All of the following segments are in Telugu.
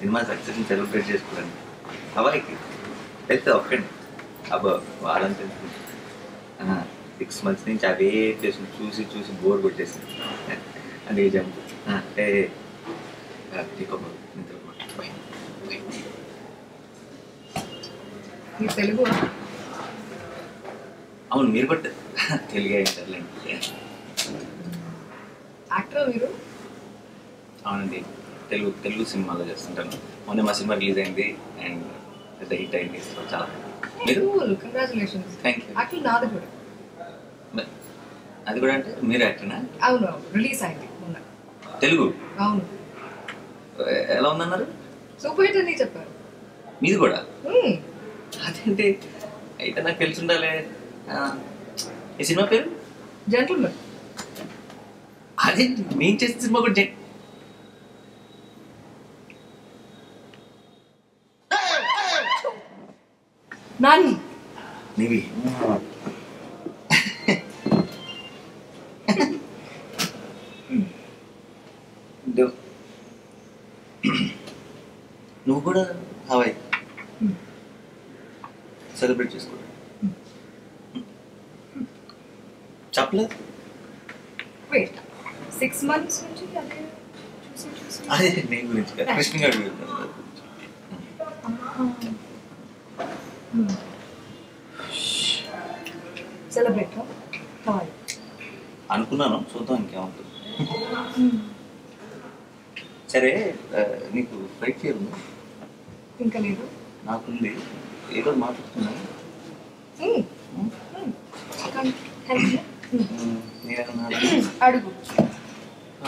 సినిమా సక్సెస్ సెలబ్రేట్ చేసుకోవడానికి అవ్వాయికి వెళ్తే ఒక్కండి అబ్బో వాళ్ళంతా సిక్స్ మంత్స్ నుంచి అవే ప్లేస్ చూసి చూసి బోర్ కొట్టేసింది అందుకే జంప్ అంటే మీరు తెలుగు అవును మీరు కూడా తెలుగే ఇంటర్లేండి యాక్టర్ మీరు అవునండి తెలుగు తెలుగు సినిమాలో చేస్తుంటాను మొన్న మా సినిమా రిలీజ్ అయింది అండ్ పెద్ద హిట్ అయింది సో చాలా మీరు cool congratulations thank you actually నాది కూడా అది కూడా అంటే మీరు యాక్టర్నా అవును రిలీజ్ అయింది మొన్న తెలుగు అవును ఎలా ఉందన్నారు సూపర్ హిట్ అని చెప్పారు మీది కూడా మ్మ్. అదేంటి అయితే నాకు తెలిసి ఉండాలి ఆ, ఈ సినిమా పేరు జెంటల్మెన్ అదే నేను చేసిన సినిమా కూడా జె- నాని నీవి డు- నువ్వు కూడా హవాయి Hmm. సెలబ్రేట్ చేసుకో చెప్పలేదు వెయిట్ సిక్స్ మంత్స్ నుంచి అదే చూసి చూసి అదే నేను గురించి కాదు, కృష్ణ గారి గురించి సెలబ్రేట్ కావాలి అనుకున్నాను చూద్దాం ఇంకేమవుతుంది సరే ఆ, నీకు ఫ్లైట్ ఫియర్ ఉంది ఇంకా లేదు నాకుంది ఏదో మాట్లాడుతున్నాను మ్మ్. మ్మ్. కానీ help me. మ్మ్. నేనేమన్నా అడుగు ఆ,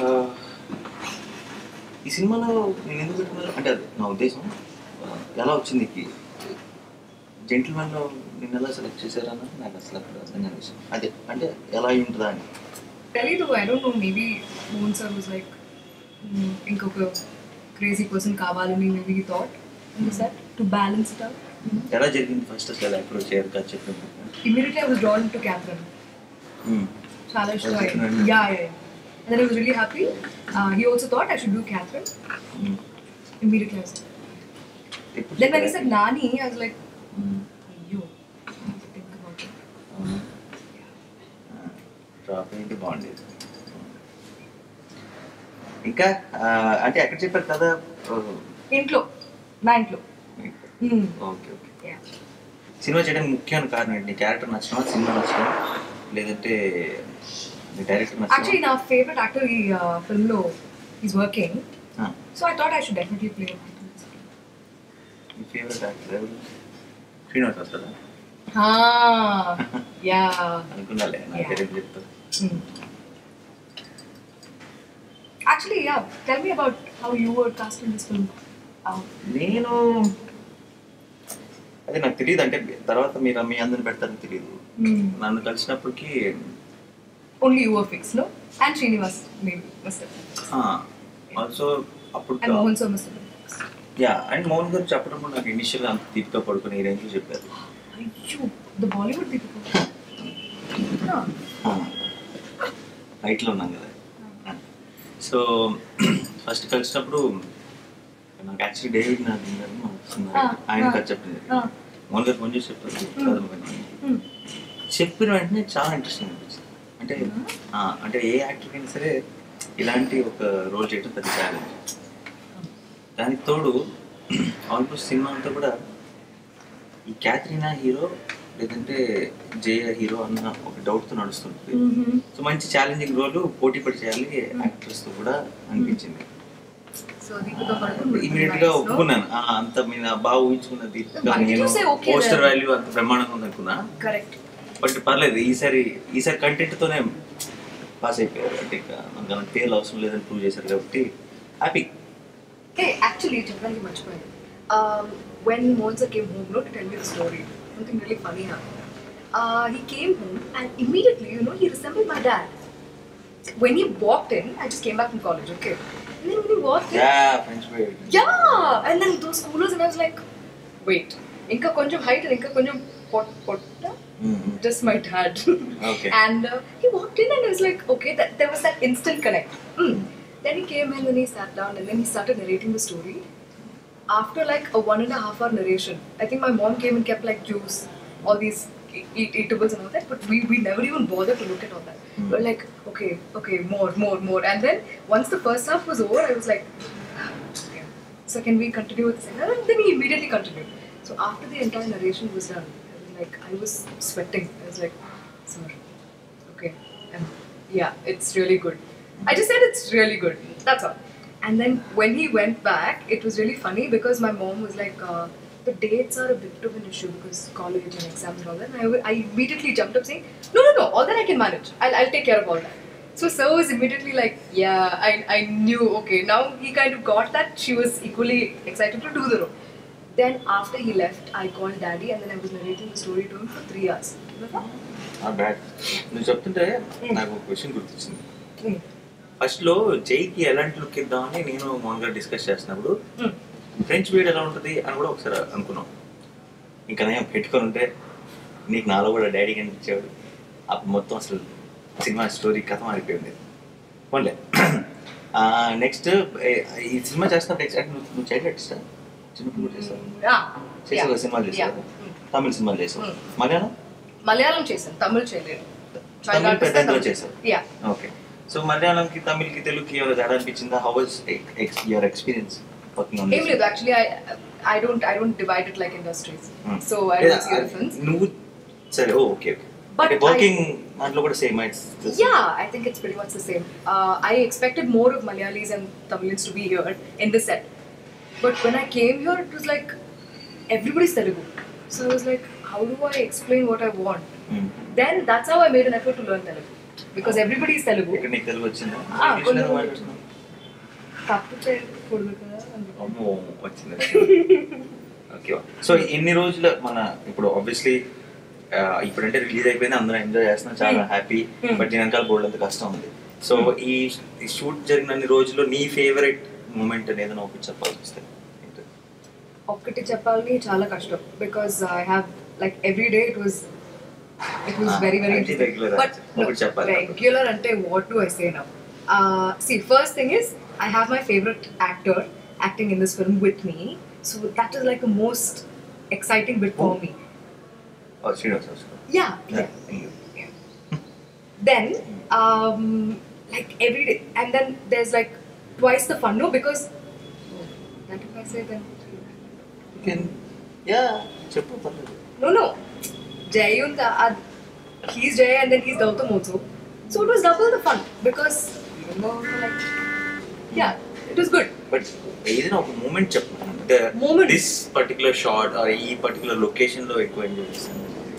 ఈ సినిమాలో నేను ఎందుకు పెట్టుకున్నాను అంటే అది నా ఉద్దేశం ఆ, ఎలా వచ్చింది నీకు జెంటిల్మెన్లో నిన్ను ఎలా సెలెక్ట్ చేశారన్న నాకు అసలు అక్కడ అర్థం కాని విషయం అదే అంటే ఎలా అయి ఉంటుందా అని తెలీదు I don't know maybe Mohan sir was like ఇంకొక క్రేజీ పర్సన్ కావాలని maybe thought sir to balance it out ఎలా జరిగింది ఫస్ట్ అసలు ఎలా ఎక్కడ వచ్చారు కదా చెప్పండి immediately I was drawn to Catherine చాలా ఇష్టం Catherine. Yeah yeah and then I was really happy. Uh, he also thought I should do Catherine. Immediately I was like, ఎప్పుడు then when he చెప్పారు? said Nani, I was like, mm. Ayyo. I have to think about it. అవును. డ్రాప్ అయింది బాగుండేది ఇంకా ఆ, అంటే ఎక్కడ చెప్పారు కదా ఇంట్లో నా ఇంట్లో Mm. Okay okay Yeah. Cinema చేయడానికి ముఖ్యమైన కారణం ఏంటి నీ క్యారెక్టర్ నచ్చడం సినిమా నచ్చడం లేదంటే నీ డైరెక్టర్ Actually, నచ్చడం నా favorite actor ఈ uh, film లో is working. ఆ, So I thought I should definitely play with him. నీ ఫేవరెట్ యాక్టర్ ఎవరు శ్రీనివాస్ వస్తుందా Ah, yeah. అనుకున్నాలే నా Yeah. తెలియదు చెప్తా Mm. Actually, yeah. Tell me about how you were cast in this film. Uh, నేను అదే నాకు తెలియదు అంటే తర్వాత మీరు మీ అందరిని పెడతారని తెలియదు mm. నన్ను కలిసినప్పటికీ Only you were fixed, no? And Srinivas, maybe, must have been. Also అప్పుడు And Mohan sir must have been fixed. Yeah and Mohan garu చెప్పడం కూడా నాకు ఇనిషియల్ అంత తీపిగా పడుకుని ఈ రేంజ్లో చెప్పారు Ayyo, the Bollywood people. Huh. హైట్లో ఉన్నాం కదా సో ఫస్ట్ కలిసినప్పుడు నాకు యాక్చువల్లీ డేవిడ్ నాథ్ గారు వస్తున్నారు. Ah, ఆయన ah, కథ చెప్పింది ah. మోహన్ గారు ఫోన్ చేసి చెప్పారు Hmm. కథ విన్నాను. Hmm. చెప్పిన వెంటనే చాలా ఇంట్రెస్టింగ్ అనిపించింది అంటే ఆ, అంటే ఏ యాక్టర్కైనా సరే ఇలాంటి ఒక రోల్ చేయడం పెద్ద ఛాలెంజ్ దానికి తోడు ఆల్మోస్ట్ సినిమా అంతా కూడా ఈ క్యాథరీనా హీరో లేదంటే జయ హీరో అన్న ఒక డౌట్తో నడుస్తుంటుంది Mhm. సో మంచి ఛాలెంజింగ్ రోల్ పోటీ పడి చేయాలి యాక్టర్స్ తో కూడా అనిపించింది So, Deepika Padukone. ఇమీడియట్ గా ఒప్పుకున్నాను ఆ, అంత మీద బాగా ఊహించుకున్న దీపిక Why did నేను you say okay poster then? Value అంత బ్రహ్మాండంగా ఉంది అనుకున్నా Correct. బట్ పర్లేదు ఈసారి ఈసారి కంటెంట్ తోనే పాస్ అయిపోయారు అంటే ఇంకా మనకు అంత పేర్లు అవసరం లేదని ప్రూవ్ చేశారు కాబట్టి హ్యాపీ Hey, actually, చెప్పడానికి మర్చిపోయాను um, when Monza came home, no, to tell me the story, something really funny happened. Uh, he came home and immediately, you know, he resembled my dad. When he walked in, I just came back from college, okay? And then when he walked in, yeah friends yeah! And then those coolers, and I was like, wait, ఇంకా కొంచెం height and ఇంకా కొంచెం పొట్ట పొట్ట just my dad. Okay. And uh, he walked in and I was like, okay, that, there was that instant connect. Mm. Then he came in and he sat down and then he started narrating the story. after like a one and a half hour narration, I think my mom came and kept like juice, all these eat eatables and all that, but we, we never even bothered to look at all that. Hmm. We were like, okay, okay, more, more, more. And then once the first half was over, I was like, okay, so can we continue with the second? And then he immediately continued. So after the entire narration was done, I was like, I was sweating. I was like, sir, okay, um, yeah, it's really good. I just said it's really good. That's all. And then when he went back, it was really funny because my mom was like, uh, the dates are a bit of an issue because college and exams and all that. And I, w- I immediately jumped up saying, no, no, no, all that I can manage. I'll, I'll take care of all that. So Sir was immediately like, yeah, I, I knew, okay. Now he kind of got that. She was equally excited to do the role. Then after he left, I called daddy and then I was narrating the story to him for three hours. Remember? Not bad నువ్వు చెప్తుంటే నాకు ఒక క్వశ్చన్ గుర్తొచ్చింది Hmm. ఫస్ట్ లో జైకి ఎలాంటి లుక్ ఇద్దామని నేను మామూలుగా డిస్కస్ చేస్తున్నప్పుడు Hmm. ఫ్రెంచ్ వీడ్ ఎలా ఉంటుంది అని కూడా ఒకసారి అనుకున్నాం ఇంకా నేను పెట్టుకొని ఉంటే నీకు నాలో కూడా డాడీ కనిపించేవాడు అప్పుడు మొత్తం అసలు సినిమా స్టోరీ కథ మారిపోయింది పోన్లే నెక్స్ట్ ఈ సినిమా చేస్తున్నా నెక్స్ట్ అంటే నువ్వు నువ్వు చైల్డ్ ఆర్టిస్టా చిన్నప్పుడు కూడా చేస్తావు Yeah. చేసావు Yeah. సినిమాలు Yeah. చేసావు Hmm. తమిళ సినిమాలు చేసావు Hmm. మలయాళం మలయాళం చేశాను తమిళ్ చేయలేదు తమిళ్ పెద్ద చేసావు యా ఓకే సో మలయాళంకి తమిళ్కి తెలుగుకి ఏమైనా తేడా అనిపించిందా how was your experience working on ఏం లేదు actually I I don't I don't divide it like industries so I don't see difference నువ్వు సరే ఓ ఓకే ఓకే But అంటే వర్కింగ్ దాంట్లో కూడా same Yeah, I think it's pretty much the same. Uh, I expected more of Malayalis and Tamilians to be here in the set. But when I came here, it was like everybody's Telugu. So I was like, how do I explain what I want? Then that's how I made an effort to learn Telugu. Because everybody is Telugu. ఇక్కడ నీకు తెలుగు వచ్చిందా Ah, ఇంగ్లీష్లో కొంచెం మాట్లాడుతున్నావు? తప్పు చేయకూడదు కదా అందుకు. అమ్మో వచ్చింది ఓకే సో ఎన్ని రోజుల మన ఇప్పుడు ఆబ్వియస్లీ ఇప్పుడంటే రిలీజ్ అయిపోయింది అందరూ ఎంజాయ్ చేస్తున్నాం చాలా Hmm. Happy Hmm. బట్ దీని వెనకాల బోల్డ్ అంత కష్టం ఉంది సో ఈ షూట్ జరిగిన రోజుల్లో నీ ఫేవరెట్ మూమెంట్ అని ఏదైనా ఒకటి చెప్పాల్సి వస్తే ఏంటది? ఒక్కటి చెప్పాలి చాలా కష్టం because I have like every day it was it was Ah, very very అంటే regular బట్ ఒకటి చెప్పాలి. రెగ్యులర్ అంటే what do I say now see first thing is I have my favourite actor acting in this film with me so that is like the most exciting bit for me Oh, Srinivas Raju. Yeah, yeah. yeah. then, um, like every day, and then there's like twice the fun, no? Because oh, that if I say then, You can- yeah, చెప్పు పర్లేదు no, no. Jayun, uh, he's Jay and then he's Gautam also. So it was double the fun because even though like, yeah, it was good. But ఏదైనా ఒక మూమెంట్ చెప్పు అంటే Moment. This particular shot or ఈ పర్టికులర్ లొకేషన్ లో ఎక్కువ ఎంజాయ్ చేస్తాను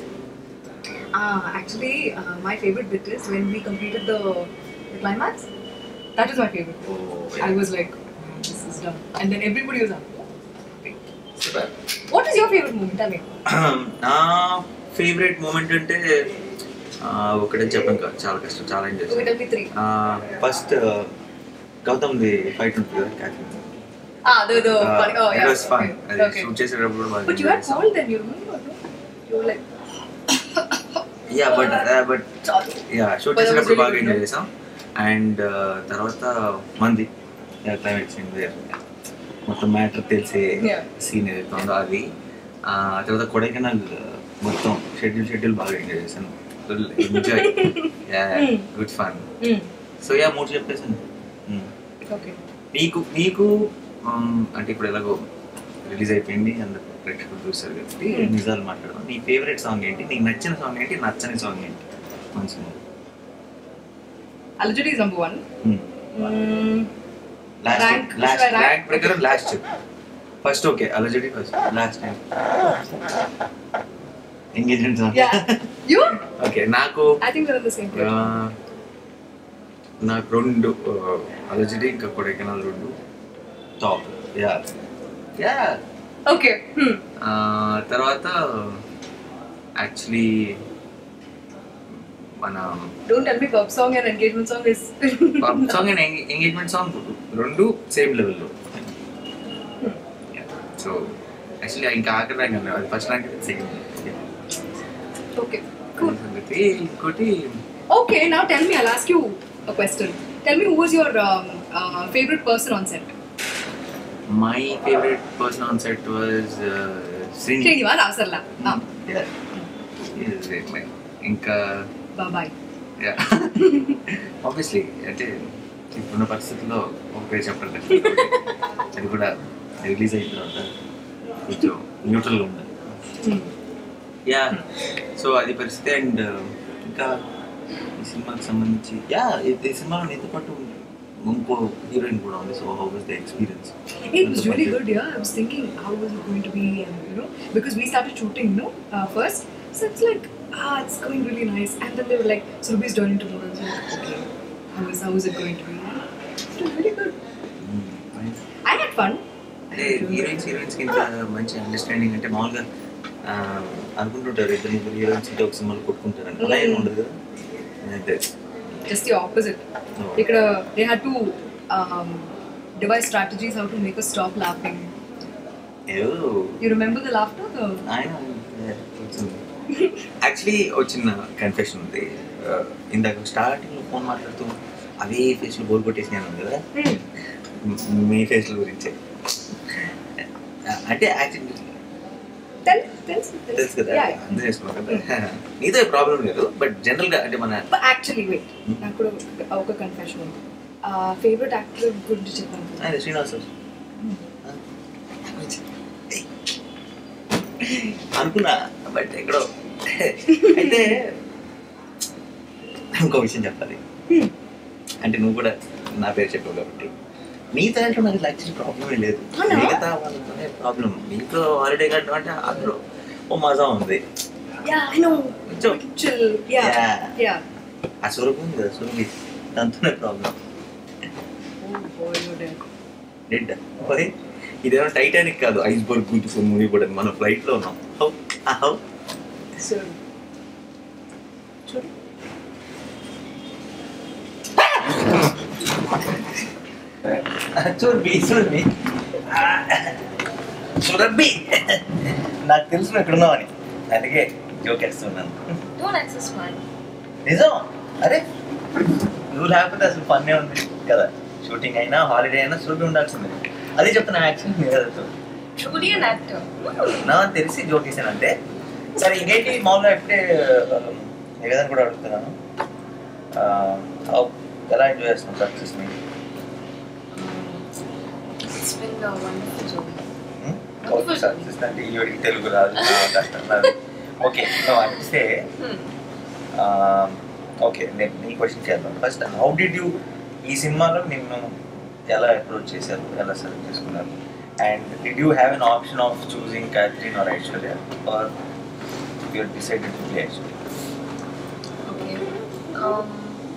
Uh, actually, uh, my favorite bit is when we completed the, the climax. That is my favorite. Oh, I was like, this is done. And then everybody was like, Super. what is your favorite moment? Tell me. నా ఫేవరెట్ మూమెంట్ అంటే ఆ, ఒకటే చెప్పాను కదా చాలా కష్టం చాలా enjoy Okay, tell me three. First గౌతమ్ది ఫైట్ ఉంటుంది కదా Catherine Ah, the, the funny. Oh, yeah. Fun Okay. అది okay. షూట్ చేసేటప్పుడు కూడా బాగా But you had cold then, you remember? no? You were like, yeah but but sorry. Yeah shoot But that was చేసేటప్పుడు really బాగా good, ఎంజాయ్ no? చేసాం అండ్ తర్వాత మంది క్లైమేట్ సీన్ మొత్తం మ్యాటర్ తెలిసే Yeah. సీన్ ఏదైతే ఉందో అది ఆ తర్వాత కొడైకెనాల్ మొత్తం షెడ్యూల్ షెడ్యూల్ బాగా ఎంజాయ్ చేశాను enjoy Mm. Good fun Mm. So yeah మూడు చెప్పేసాను Mm. Okay. నీకు నీకు um, అంటే ఇప్పుడు ఎలాగో రిలీజ్ అయిపోయింది అందరు ప్రేక్షకులు చూస్తారు కాబట్టి Hmm. నిజాలు మాట్లాడదాం నీ ఫేవరెట్ సాంగ్ ఏంటి నీకు నచ్చిన సాంగ్ ఏంటి నచ్చని సాంగ్ ఏంటి మంచి Alajudi is number one. Mm. Last Rank, last should I rank? Rank ప్రకారం last first okay Alajadi first last time engagement song Yeah. You? Okay నాకు I think we're on the same page. ఆ, నాకు రెండు అలజడి ఇంకా కొడైకెనాల్ రెండు top yeah yeah Okay. Hmm. ఆ, తర్వాత యాక్చువల్లీ మన Don't tell me pub song and engagement song is. Pub song and engagement song రెండు సేమ్ లెవెల్లో సో యాక్చువల్లీ ఇంకా ఆఖరి ర్యాంక్ అన్నారు అది first rank second okay. Cool. ఇంకోటి Okay, now tell me, I'll ask you a question. Tell me who was your um, uh, favorite person on set? My favourite person on set was Srini Srinivas అవసరంలా Yeah. He is great, man. ఇంకా బాబాయ్ ఆబ్వియస్లీ అంటే ఇప్పుడున్న పరిస్థితుల్లో ఒక పేరు చెప్పడం కష్టం కాబట్టి అది కూడా రిలీజ్ అయిన తర్వాత కొంచెం న్యూట్రల్గా ఉండాలి యా సో అది పరిస్థితి అండ్ ఇంకా ఈ సినిమాకి సంబంధించి యా ఈ సినిమాలో నీతో పాటు ఇంకో హీరోయిన్ కూడా ఉంది so how was the experience It was really good, yeah. I was thinking how was it going to be, and you know, because we started shooting, no, uh, first. So it's like, ah, it's going really nice. And then they were like, Surbhi's joining tomorrow. I was like, okay, how is how is it going to be? It was really good. I had fun. అంటే హీరోయిన్స్ హీరోయిన్స్ కి ఇంత మంచి అండర్స్టాండింగ్ అంటే మామూలుగా ఆ, అనుకుంటుంటారు ఇద్దరు ముగ్గురు హీరోయిన్స్ ఉంటే ఒక సినిమాలో కొట్టుకుంటారని అలా ఏమి ఉండదు కదా అదే. Just the opposite. No. ఇక్కడ they had to um, devise strategies how to make us stop laughing. ఏదో You remember the laughter? The, ఆయన యాక్చువల్లీ వచ్చిన కన్ఫెషన్ ఉంది ఆ, ఇందాక స్టార్టింగ్ లో ఫోన్ మాట్లాడుతూ అవే ఫేస్ లో బోర్ కొట్టేసినాను ఉంది కదా Hmm. మ్- మీ ఫేస్ లో గురించే అంటే యాక్చువల్లీ Tell, tell, tell. తెలుసు కదా Yeah, yeah. అర్థం చేసుకున్నాం కదా నీతో ప్రాబ్లం లేదు బట్ జనరల్ గా అంటే మన But actually, wait. నాకు కూడా ఒక- ఒక కన్ఫెషన్ ఉంది ఫేవరెట్ యాక్టర్ గురించి చెప్పాను ఆయన శ్రీనివాస్ అనుకున్నా బట్ ఎక్కడో అయితే ఇంకో విషయం చెప్పాలి అంటే నువ్వు కూడా నా పేరు చెప్పావు కాబట్టి మీ దాంట్లో నాకు యాక్చువల్లీ ప్రాబ్లమే లేదు అవునా? మిగతా వాళ్ళతోనే ప్రాబ్లం మీతో హాలిడే కట్టడం అంటే అందులో ఓ మజా ఉంది యా ఐ నో కొంచెం చిల్ యా Yeah. యా ఆ సురభి ఉంది కదా సురభి దాంతోనే problem oh boy you dead dead ఓయ్ ఇదేమో టైటానిక్ కాదు ఐస్బర్గ్ బ్యూటిఫుల్ మూవీ కూడా మన ఫ్లైట్ లో ఉన్నాం హౌ హౌ సో చూడు చూర్బి చూర్బి చూరబ్బి నాకు తెలుసు నువ్వు ఎక్కడ ఉన్నావని అందుకే జోక్ వేస్తున్నాను డోంట్ యాక్సెస్ మై నిజం అరే నువ్వు లేకపోతే అసలు ఫన్నే ఉంది కదా షూటింగ్ అయినా హాలిడే అయినా చూపి ఉండాల్సిందే అదే చెప్తున్నా యాక్షన్ మీద ట్రూలీ అన్ యాక్టర్ నా తెలిసి జోక్ వేసాను అంటే సరే ఇంకేంటి మామూలుగా ఎప్పుడే ఏదైనా కూడా అడుగుతున్నాను ఆ, how- ఎలా ఎంజాయ్ చేస్తున్నావు సక్సెస్ని it's been a wonderful journey okay success అంటే ఈవిడికి తెలుగు రాదు ఆ, కష్టం రాదు ఓకే నువ్వు అనిపిస్తే ఓకే నేను నీ క్వశ్చన్ చేద్దాం ఫస్ట్ హౌ డిడ్ యూ ఈ సినిమాలో నిన్ను ఎలా అప్రోచ్ చేశారు ఎలా సెలెక్ట్ చేసుకున్నారు and did you have an option of choosing Catherine or Aishwarya or you decided to play Aishwarya Okay. Um,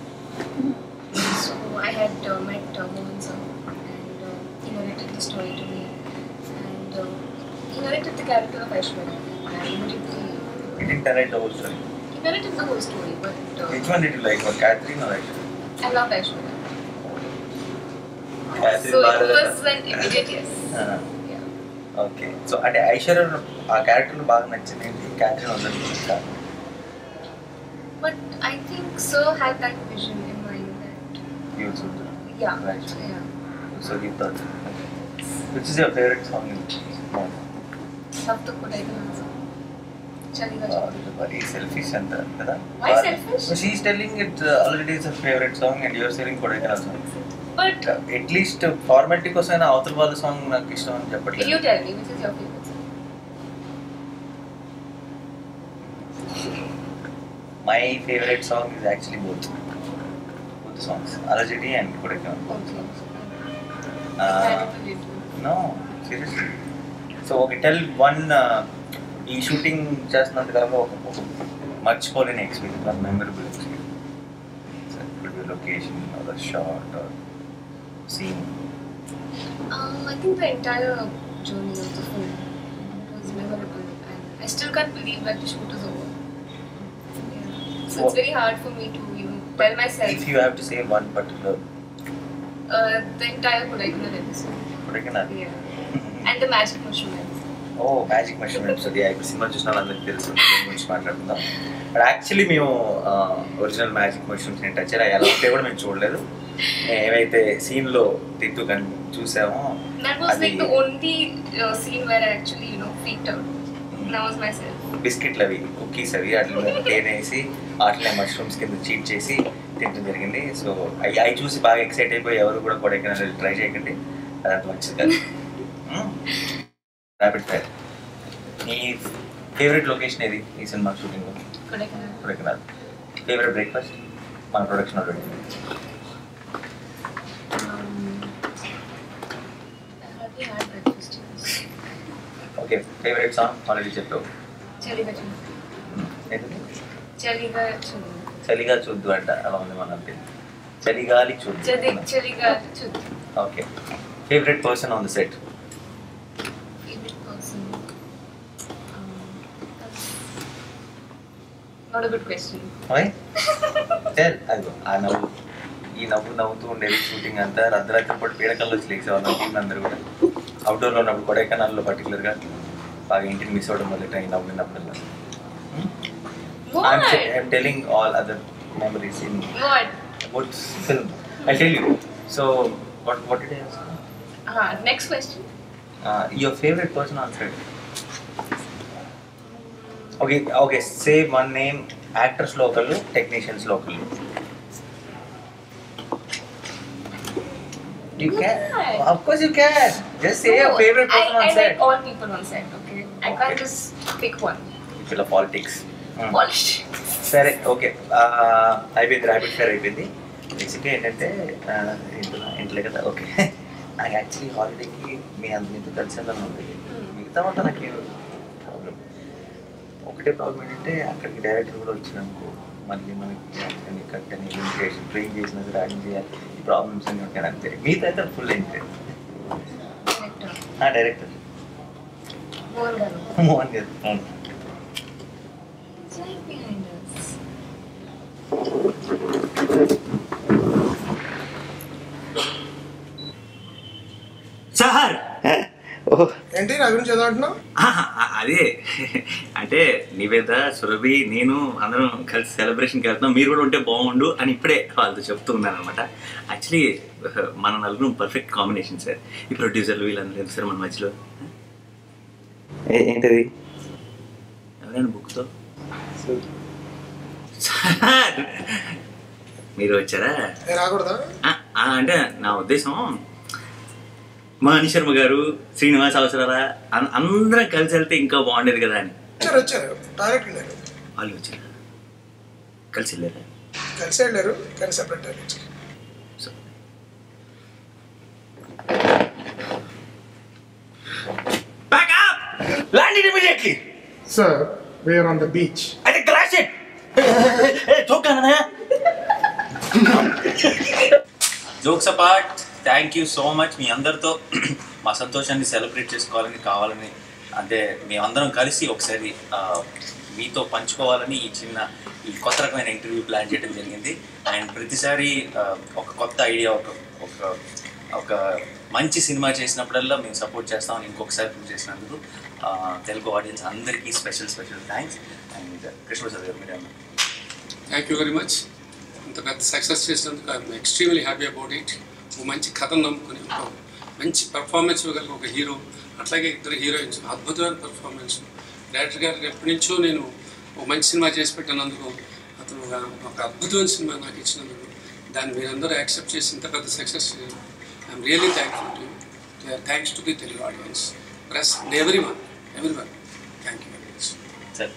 so I had uh, met uh, Mohan sir and uh, he narrated the story to me and uh, he narrated the character of Aishwarya. I immediately did narrate the whole story he narrated the whole story, but uh, which one did you like Catherine or Aishwarya I loved Aishwarya. Catherine so it Bharat- was an immediate yes. Yeah. Okay so అంటే ఐశ్వర్య ఆ క్యారెక్టర్లు బాగా నచ్చింది ఏంటి క్యాథరిన్ వద్దని But I think Sir had that vision in mind that use yeah, Right. yeah. So you thought which is your favourite song Love the good idea. Chaliga Chaliga. మరి సెల్ఫిష్ అంట కదా Why selfish? So she telling it already is favourite song and you're selling Kodaikanal song But at least formality కోసం అయినా అవతల వాళ్ళ సాంగ్ నాకు ఇష్టం అని can you చెప్పట్లేదు tell me which is your favorite song? My favourite song is actually both both songs Alajadi and Kodaikanal Okay. Uh, I never did. No seriously so ఒక టెల్ వన్ ఈ షూటింగ్ చేస్తున్నంత కాలంలో ఒక ఒక మర్చిపోలేని experience one memorable experience location or shot or scene Um, I think the entire journey of the film was memorable, and I still can't believe that the shoot is over. Yeah. So Oh. it's very hard for me to even tell myself if you have to say one particular uh, the entire Kodaikanal episode. Kodaikanal Yeah. And the magic mushroom episode. Oh magic measurements అది ఇప్పుడు సినిమా చూసిన వాళ్ళందరికీ తెలుసు దీని గురించి మాట్లాడుకుందాం బట్ యాక్చువల్లీ మేము ఒరిజినల్ మ్యాజిక్ మష్రూమ్స్ ఏంటి ఎలా ఉంటే కూడా మేము చూడలేదు మేము ఏవైతే సీన్లో తిట్టు కన్ చూసామో That was like అది- the only uh, scene where I actually, you know, freaked out. And I was myself. బిస్కెట్లు అవి కుకీస్ అవి వాటి మీద తేనె వేసి వాటిలో మష్రూమ్స్ కింద చీట్ చేసి తినడం జరిగింది సో అవి అవి చూసి బాగా ఎక్సైట్ అయిపోయి ఎవరు కూడా కొడైకెనాల్ ట్రై చేయకండి అది అంత మంచిది కాదు ర్యాపిడ్ ఫైర్ మీ ఫేవరెట్ లొకేషన్ ఏది ఈ cinema shooting Kodaikanal. Kodaikanal favourite breakfast మన production already Um, I hardly had breakfast. yes. Okay favourite song already చెప్పావు చలిగా చూడు ఏంటది చలిగా చూడు చలిగా చూద్దు అంట అలా ఉంది మన పేరు చలిగాలి చలి చూద్దు చలిగా చూడు okay favourite person on the set favorite person. Um, that's not a good question. Tell అదిగో ఆ నవ్వు ఈ నవ్వు నవ్వుతూ ఉండేది షూటింగ్ అంతా అర్ధరాత్రి పాటు పీడకల్లో వచ్చి లేచేవాళ్ళం టీం అందరూ కూడా అవుట్డోర్లో ఉన్నప్పుడు కొడైకెనాల్లో పర్టికులర్గా బాగా ఇంటిని మిస్ అవ్వడం వల్ల ఈ నవ్వు విన్నప్పుడల్లా What? I'm telling all other memories in What? About film I tell you so what what it is Uh, next question. Your favourite person on set okay okay say one name actors local technicians local You can. Why? Of course you can. Just say your No, favorite I, person on I set. like all people on set, okay? I can't Okay. just pick one. ఇలా పాలిటిక్స్ Politics. సరే ఓకే అయిపోయింది ర్యాపిడ్ ఫైర్ అయిపోయింది బేసిక్గా ఏంటంటే ఆ, ఇంట్లో ఇంట్లో కదా ఓకే నాకు యాక్చువల్లీ హాలిడేకి మీ అంత మీతో కలిసి వెళ్ళాలని ఉంది మిగతా అంతా నాకు ఏం ప్రాబ్లం ఒకటే ప్రాబ్లం ఏంటంటే అక్కడికి డైరెక్టర్ కూడా వచ్చినాము మళ్ళీ మనకి అక్కడిని కట్టని ఇన్విటేషన్ ట్రైన్ చేసిన యాడింగ్ చేయాలి ఈ ప్రాబ్లమ్స్ అన్నీ ఉంటాయి అంతే మిగతా అయితే full enjoy Director. Director Mohan Garu. Mohan garu అవును. It's right behind us. Sir ఓ ఏంటి నా గురించి ఏదో అంటున్నావు ఆహా, అదే అంటే నివేద సురభి నేను అందరం కలిసి సెలబ్రేషన్కి వెళ్తున్నాం మీరు కూడా ఉంటే బాగుండు అని ఇప్పుడే వాళ్ళతో చెప్తూ ఉన్నాను అనమాట యాక్చువల్లీ మన నలుగురు పర్ఫెక్ట్ కాంబినేషన్ సార్ ఈ ప్రొడ్యూసర్లు వీళ్ళందరూ ఎందుకు సార్ మన మధ్యలో ఏంటది ఎవరైనా బుక్తో సార్ మీరు వచ్చారా నేను రాకూడదా ఆ, ఆ, అంటే నా ఉద్దేశం మణి శర్మ గారు శ్రీనివాస్ అవసరాల అన్- అందరం కలిసి వెళ్తే ఇంకా బాగుండేది కదా అని వచ్చారు వచ్చారు డైరెక్ట్ వెళ్ళారు వాళ్ళు వచ్చారు కలిసి వెళ్ళారా కలిసి వెళ్ళారు కానీ సెపరేట్ వెళ్ళారు so Back up! Land it immediately! Sir where on the beach I think crash it! Hey, చూకానా jokes apart thank you so much మీ అందరితో మా సంతోషాన్ని సెలబ్రేట్ చేసుకోవాలని కావాలని అంటే మేమందరం కలిసి ఒకసారి ఆ, మీతో పంచుకోవాలని ఈ చిన్న ఈ కొత్త రకమైన ఇంటర్వ్యూ ప్లాన్ చేయడం జరిగింది అండ్ ప్రతిసారి ఆ, ఒక కొత్త ఐడియా ఒక ఒక ఒక మంచి సినిమా చేసినప్పుడల్లా మేము సపోర్ట్ చేస్తామని ఇంకొకసారి ప్రూవ్ చేసినందుకు ఆ, తెలుగు ఆడియన్స్ అందరికీ special special thanks and Krishnaprasad garu మీరు ఏమన్నా? థ్యాంక్ యూ వెరీ మచ్ ఇంత పెద్ద సక్సెస్ చేసినందుకు I'm extremely happy about it ఒక మంచి కథను నమ్ముకుని ఒక మంచి పెర్ఫార్మెన్స్ ఇవ్వగలిగిన ఒక హీరో అట్లాగే ఇద్దరు హీరోయిన్స్ అద్భుతమైన పెర్ఫార్మెన్స్ డైరెక్టర్ గారికి ఎప్పటి నుంచో నేను ఒక మంచి సినిమా చేసి పెట్టినందుకు అతను ఒక- ఒక అద్భుతమైన సినిమా నాకు ఇచ్చినందుకు దాన్ని మీరందరూ యాక్సెప్ట్ చేసి ఇంత పెద్ద success I'm really thankful to thanks to the Telugu audience plus every one every one thank you very much sir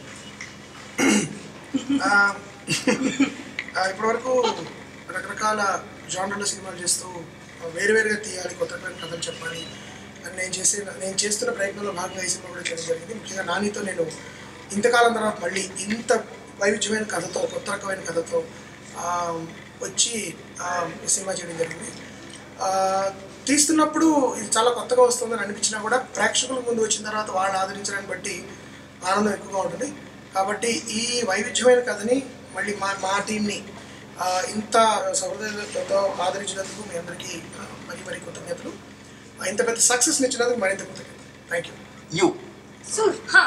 ఇప్పటివరకు రకరకాల జానర్ల సినిమాలు చేస్తూ వేరు వేరుగా తీయాలి కొత్త రకమైన కథలు చెప్పాలి అని నేను చేసే నేను చేస్తున్న ప్రయత్నంలో భాగంగా ఈ సినిమా కూడా చేయడం జరిగింది ముఖ్యంగా నానితో నేను ఇంతకాలం తర్వాత మళ్ళీ ఇంత వైవిధ్యమైన కథతో కొత్త రకమైన కథతో ఆ, వచ్చి ఆ, ఈ సినిమా చేయడం జరిగింది ఆ, తీస్తున్నప్పుడు ఇది చాలా కొత్తగా వస్తుందని అనిపించినా కూడా ప్రేక్షకుల ముందు వచ్చిన తర్వాత వాళ్ళు ఆదరించడాన్ని బట్టి ఆనందం ఎక్కువగా ఉంటుంది కాబట్టి ఈ వైవిధ్యమైన కథని మళ్ళీ మా మా టీంని ఆ, ఇంత సహృదయతతో ఆదరించినందుకు మీ అందరికీ ఆ, మరీ మరీ కృతజ్ఞతలు ఆ, ఇంత పెద్ద సక్సెస్ ఇచ్చినందుకు మరింత కృతజ్ఞతలు thank you you So, huh.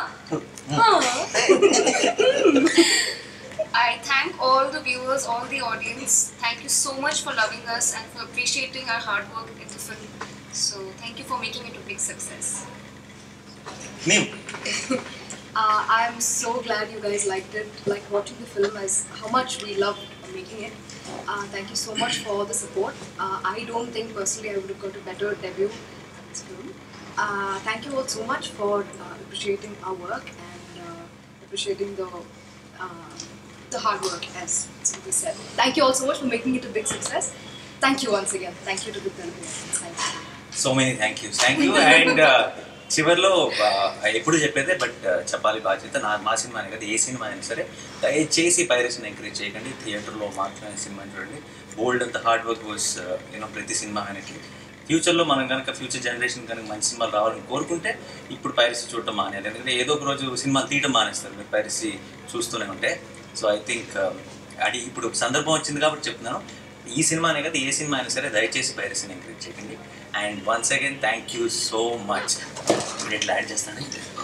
I thank all the viewers, all the audience. Thank you so much for loving us and for appreciating our hard work in the film. So thank you for making it a big success. మేము Uh, I'm so glad you guys liked it, like watching the film as how much we loved making it. Uh, thank you so much for the support. Uh, I don't think personally I would have got a better debut for this film. Uh, thank you all so much for uh, appreciating our work and uh, appreciating the uh, the hard work, as we said. Thank you all so much for making it a big success. Thank you once again. Thank you to the Telugu audience. Thank you. So many thank you thank you and చివరిలో ఆ, ఎప్పుడు చెప్పేదే బట్ చెప్పాలి బాధ్యత నా మా సినిమా అనే కదా ఏ సినిమా అయినా సరే దయచేసి పైరసీని ఎంకరేజ్ చేయకండి థియేటర్లో మాత్రమే సినిమా చూడండి బోల్డ్ అంత హార్డ్ వర్క్ వాస్ యూనో ప్రతి సినిమా ఆయనకి ఫ్యూచర్లో మనం కనుక ఫ్యూచర్ జనరేషన్ కనుక మంచి సినిమాలు రావాలని కోరుకుంటే ఇప్పుడు పైరసీ చూడటం మానేయాలి ఎందుకంటే ఏదో ఒక రోజు సినిమాలు తీయటం మానేస్తారు మీరు పైరసీ చూస్తూనే ఉంటే సో ఐ థింక్ అది ఇప్పుడు సందర్భం వచ్చింది కాబట్టి చెప్తున్నాను ఈ సినిమానే కదా ఏ సినిమా అయినా సరే దయచేసి పైరసీని ఎంకరేజ్ చేయండి and once again thank you so much ఇప్పుడు ఇట్లా యాడ్ చేస్తాను